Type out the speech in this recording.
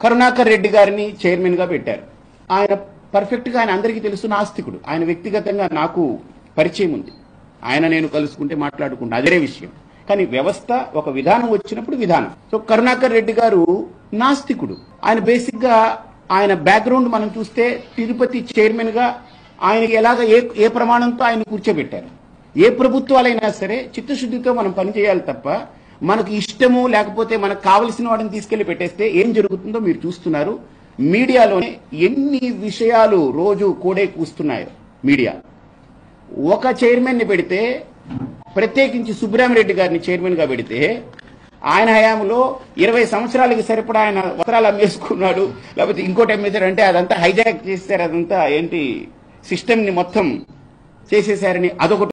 కరుణాకర్ రెడ్డి గారిని చైర్మన్ గా పెట్టారు ఆయన పర్ఫెక్ట్ గా ఆయన అందరికీ తెలుసు నాస్తికుడు ఆయన వ్యక్తిగతంగా నాకు పరిచయం ఉంది ఆయన నేను కలుసుకుంటే మాట్లాడుకుంటే అదే విషయం కానీ వ్యవస్థ ఒక విధానం వచ్చినప్పుడు విధానం సో కరుణాకర్ రెడ్డి గారు నాస్తికుడు ఆయన బేసిక్ గా ఆయన బ్యాక్గ్రౌండ్ మనం చూస్తే తిరుపతి చైర్మన్ గా ఆయనకి ఎలాగ ఏ ఏ ప్రమాణంతో ఆయన కూర్చోబెట్టారు ఏ ప్రభుత్వాలైనా సరే చిత్తశుద్ధితో మనం పనిచేయాలి తప్ప మనకు ఇష్టము లేకపోతే మనకు కావలసిన వాడిని తీసుకెళ్లి పెట్టేస్తే ఏం జరుగుతుందో మీరు చూస్తున్నారు మీడియాలోనే ఎన్ని విషయాలు రోజు కోడే కూస్తున్నాయో మీడియా ఒక చైర్మన్ ని పెడితే ప్రత్యేకించి సుబ్బరామిరెడ్డి గారిని చైర్మన్ గా పెడితే ఆయన హయాంలో ఇరవై సంవత్సరాలకి సరిపడా ఆయన వస్త్రాలు అమ్మేసుకున్నాడు లేకపోతే ఇంకోటి అమ్మేశారు అంటే అదంతా హైజాక్ చేశారు అదంతా ఏంటి సిస్టమ్ ని మొత్తం చేసేశారని అదొకటి